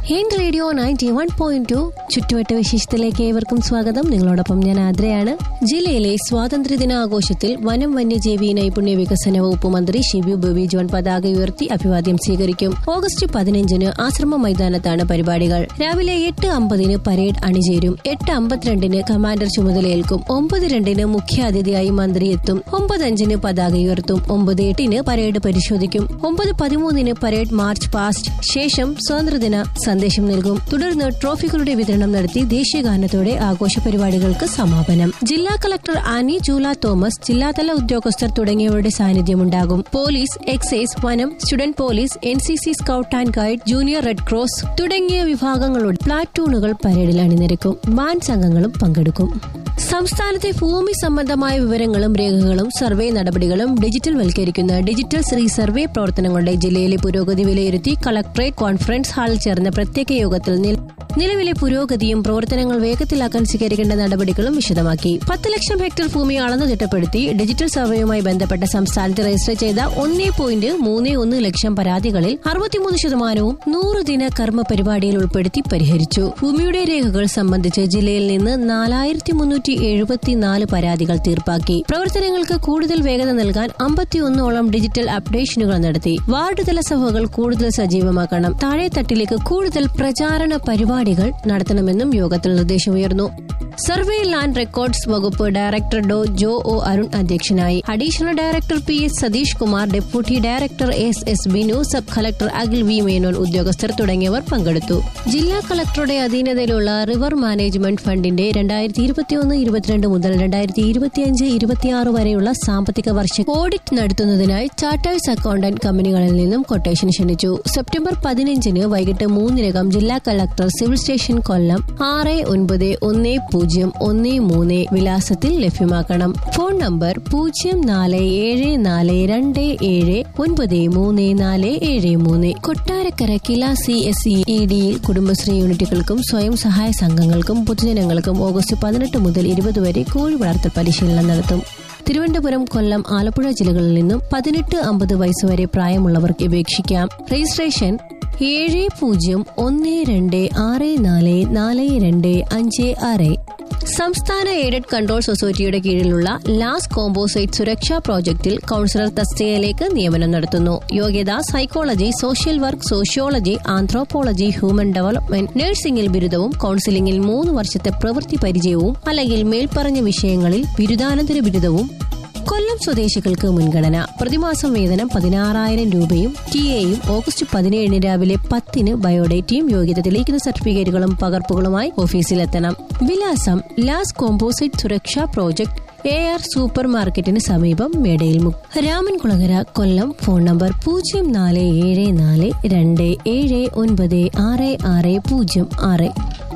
Hind radio ninety one point two ചുറ്റുവട്ട വിശേഷത്തിലേക്ക് ഏവർക്കും സ്വാഗതം നിങ്ങളോടൊപ്പം ഞാൻ ആദ്രയാണ് ജില്ലയിലെ സ്വാതന്ത്ര്യദിനാഘോഷത്തിൽ വനം വന്യജീവി നൈപുണ്യ വികസന വകുപ്പ് മന്ത്രി ഷിബു ബേബി ജോൺ പതാക ഉയർത്തി അഭിവാദ്യം സ്വീകരിക്കും ഓഗസ്റ്റ് പതിനഞ്ചിന് ആശ്രമ മൈതാനത്താണ് പരിപാടികൾ രാവിലെ എട്ട് അമ്പതിന് പരേഡ് അണിചേരും എട്ട് അമ്പത്തിരണ്ടിന് കമാൻഡർ ചുമതലയേൽക്കും ഒമ്പത് രണ്ടിന് മുഖ്യാതിഥിയായി മന്ത്രി എത്തും ഒമ്പത് അഞ്ചിന് പതാക ഉയർത്തും ഒമ്പത് എട്ടിന് പരേഡ് പരിശോധിക്കും ഒമ്പത് പതിമൂന്നിന് പരേഡ് മാർച്ച് പാസ്റ്റ് ശേഷം സ്വാതന്ത്ര്യദിന സന്ദേശം നൽകും തുടർന്ന് ട്രോഫികളുടെ വിതരണം നടത്തി ദേശീയഗാനത്തോടെ ആഘോഷ പരിപാടികൾക്ക് സമാപനം ജില്ലാ കളക്ടർ ആനി ജൂല തോമസ് ജില്ലാതല ഉദ്യോഗസ്ഥർ തുടങ്ങിയവരുടെ സാന്നിധ്യമുണ്ടാകും പോലീസ് എക്സൈസ് വനം student police N C C scout and guide junior red cross തുടങ്ങിയ വിഭാഗങ്ങളുടെ പ്ലാറ്റൂണുകൾ പരേഡിൽ അണിനിരക്കും ബാൻഡ് സംഘങ്ങളും പങ്കെടുക്കും സംസ്ഥാനത്തെ ഭൂമി സംബന്ധമായ വിവരങ്ങളും രേഖകളും സർവേ നടപടികളും ഡിജിറ്റൽ വൽക്കരിക്കുന്ന ഡിജിറ്റൽ ശ്രീ സർവേ പ്രവർത്തനങ്ങളുടെ ജില്ലയിലെ പുരോഗതി വിലയിരുത്തി കളക്ടറേറ്റ് കോൺഫറൻസ് ഹാളിൽ ചേർന്ന പ്രത്യേക യോഗത്തിൽ നിൽ- നിലവിലെ പുരോഗതിയും പ്രവർത്തനങ്ങൾ വേഗത്തിലാക്കാൻ സ്വീകരിക്കേണ്ട നടപടികളും വിശദമാക്കി പത്ത് ലക്ഷം ഹെക്ടർ ഭൂമി അളന്നു തിട്ടപ്പെടുത്തി ഡിജിറ്റൽ സർവേയുമായി ബന്ധപ്പെട്ട സംസ്ഥാനത്ത് രജിസ്റ്റർ ചെയ്ത ഒന്നേ പോയിന്റ് മൂന്ന് ഒന്ന് ലക്ഷം പരാതികളിൽ അറുപത്തിമൂന്ന് ശതമാനവും നൂറ് ദിന കർമ്മ പരിപാടിയിൽ ഉൾപ്പെടുത്തി പരിഹരിച്ചു ഭൂമിയുടെ രേഖകൾ സംബന്ധിച്ച് ജില്ലയിൽ നിന്ന് നാലായിരത്തി മുന്നൂറ്റി എഴുപത്തിനാല് പരാതികൾ തീർപ്പാക്കി പ്രവർത്തനങ്ങൾക്ക് കൂടുതൽ വേഗത നൽകാൻ അമ്പത്തിയൊന്നോളം ഡിജിറ്റൽ അപ്ഡേഷനുകൾ നടത്തി വാർഡ് തല സഭകൾ കൂടുതൽ സജീവമാക്കണം താഴെത്തട്ടിലേക്ക് കൂടുതൽ പ്രചാരണ പരിപാടികൾ നടത്തണമെന്നും യോഗത്തിൽ നിർദ്ദേശമുയർന്നു സർവേ ലാൻഡ് റെക്കോർഡ്സ് വകുപ്പ് director Dr Jo O Arun അധ്യക്ഷനായി additional director P S Satheesh Kumar deputy director S S Binu sub collector Akhil V Menon ഉദ്യോഗസ്ഥർ തുടങ്ങിയവർ പങ്കെടുത്തു ജില്ലാ കളക്ടറുടെ അധീനതയിലുള്ള റിവർ മാനേജ്മെന്റ് ഫണ്ടിന്റെ രണ്ടായിരത്തി ഇരുപത്തിയൊന്ന് ഇരുപത്തിരണ്ട് മുതൽ രണ്ടായിരത്തി ഇരുപത്തിയഞ്ച് ഇരുപത്തിയാറ് വരെയുള്ള സാമ്പത്തിക വർഷം ഓഡിറ്റ് നടത്തുന്നതിനായി ചാർട്ടേഴ്സ് അക്കൌണ്ടന്റ് കമ്പനികളിൽ നിന്നും കൊട്ടേഷൻ ക്ഷണിച്ചു സെപ്റ്റംബർ പതിനഞ്ചിന് വൈകിട്ട് മൂന്നിനകം ജില്ലാ കളക്ടർ സിവിൽ സ്റ്റേഷൻ കൊല്ലം ആറ് ഒൻപത് ഒന്ന് പൂജ്യം ഒന്ന് മൂന്ന് വിലാസത്തിൽ ലഭ്യമാക്കണം ഫോൺ നമ്പർ പൂജ്യം നാല് ഏഴ് നാല് രണ്ട് ഏഴ് ഒൻപത് മൂന്ന് നാല് ഏഴ് മൂന്ന് Kottarakkara KILA C S E ഡിയിൽ കുടുംബശ്രീ യൂണിറ്റുകൾക്കും സ്വയം സഹായ സംഘങ്ങൾക്കും പൊതുജനങ്ങൾക്കും ഓഗസ്റ്റ് പതിനെട്ട് മുതൽ ഇരുപത് വരെ കോഴി വളർത്തൽ പരിശീലനം നടത്തും തിരുവനന്തപുരം കൊല്ലം ആലപ്പുഴ ജില്ലകളിൽ നിന്നും പതിനെട്ട് അമ്പത് വയസ്സുവരെ പ്രായമുള്ളവർക്ക് അപേക്ഷിക്കാം രജിസ്ട്രേഷൻ ഏഴ് പൂജ്യം ഒന്ന് രണ്ട് ആറ് നാല് നാല് രണ്ട് അഞ്ച് ആറ് സംസ്ഥാന എയ്ഡഡ് കൺട്രോൾ സൊസൈറ്റിയുടെ കീഴിലുള്ള ലാസ് കോമ്പോസൈറ്റ് സുരക്ഷാ പ്രോജക്റ്റിൽ കൌൺസിലർ തസ്തികയിലേക്ക് നിയമനം നടത്തുന്നു യോഗ്യത psychology social work sociology anthropology human development നഴ്സിംഗിൽ ബിരുദവും കൌൺസിലിംഗിൽ മൂന്ന് വർഷത്തെ പ്രവൃത്തി പരിചയവും അല്ലെങ്കിൽ മേൽപ്പറഞ്ഞ വിഷയങ്ങളിൽ ബിരുദാനന്തര ബിരുദവും കൊല്ലം സ്വദേശികൾക്ക് മുൻഗണന പ്രതിമാസം വേതനം പതിനാറായിരം രൂപയും ടി എയും ഓഗസ്റ്റ് പതിനേഴിന് രാവിലെ പത്തിന് ബയോഡേറ്റയും യോഗ്യത തെളിയിക്കുന്ന സർട്ടിഫിക്കറ്റുകളും പകർപ്പുകളുമായി ഓഫീസിലെത്തണം വിലാസം ലാസ് കോമ്പോസിറ്റ് സുരക്ഷാ പ്രോജക്ട് എ ആർ സൂപ്പർ മാർക്കറ്റിന് സമീപം മേടയിൽമുഖ് രാമൻകുളങ്ങര കൊല്ലം ഫോൺ നമ്പർ പൂജ്യം നാല് ഏഴ് നാല് രണ്ട് ഏഴ് ഒൻപത് ആറ് ആറ് പൂജ്യം ആറ്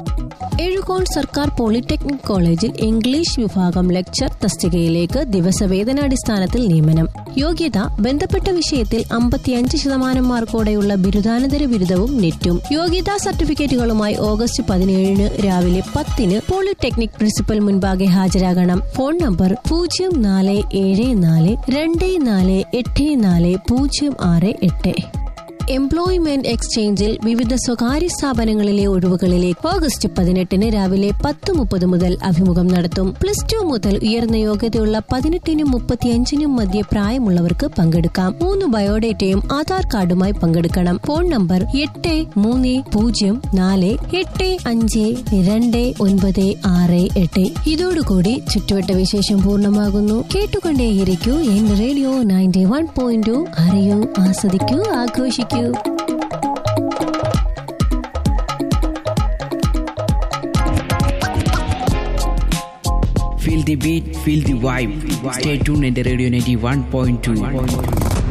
എഴുകോൺ സർക്കാർ പോളിടെക്നിക് കോളേജിൽ ഇംഗ്ലീഷ് വിഭാഗം ലെക്ചർ തസ്തികയിലേക്ക് ദിവസവേതനാടിസ്ഥാനത്തിൽ നിയമനം യോഗ്യത ബന്ധപ്പെട്ട വിഷയത്തിൽ അമ്പത്തിയഞ്ച് ശതമാനം മാർക്കോടെയുള്ള ബിരുദാനന്തര ബിരുദവും നെറ്റും യോഗ്യതാ സർട്ടിഫിക്കറ്റുകളുമായി ഓഗസ്റ്റ് പതിനേഴിന് രാവിലെ പത്തിന് പോളിടെക്നിക് പ്രിൻസിപ്പൽ മുൻപാകെ ഹാജരാകണം ഫോൺ നമ്പർ പൂജ്യം നാല് ഏഴ് നാല് രണ്ട് നാല് എട്ട് നാല് പൂജ്യം ആറ് എട്ട് എംപ്ലോയ്മെന്റ് എക്സ്ചേഞ്ചിൽ വിവിധ സ്വകാര്യ സ്ഥാപനങ്ങളിലെ ഒഴിവുകളിലേക്ക് ഓഗസ്റ്റ് പതിനെട്ടിന് രാവിലെ പത്ത് മുപ്പത് മുതൽ അഭിമുഖം നടത്തും പ്ലസ് ടു മുതൽ ഉയർന്ന യോഗ്യതയുള്ള പതിനെട്ടിനും മുപ്പത്തിയഞ്ചിനും മധ്യ പ്രായമുള്ളവർക്ക് പങ്കെടുക്കാം മൂന്ന് ബയോഡേറ്റയും ആധാർ കാർഡുമായി പങ്കെടുക്കണം ഫോൺ നമ്പർ എട്ട് മൂന്ന് പൂജ്യം നാല് എട്ട് അഞ്ച് രണ്ട് ഒൻപത് ആറ് എട്ട് ഇതോടുകൂടി ചുറ്റുവട്ട വിശേഷം പൂർണ്ണമാകുന്നു കേട്ടുകൊണ്ടേയിരിക്കൂ എൻ radio ninety one point two അറിയൂ ആസ്വദിക്കൂ ആഘോഷിക്കൂ Feel the beat, feel the vibe. Stay tuned at the Radio 91.2.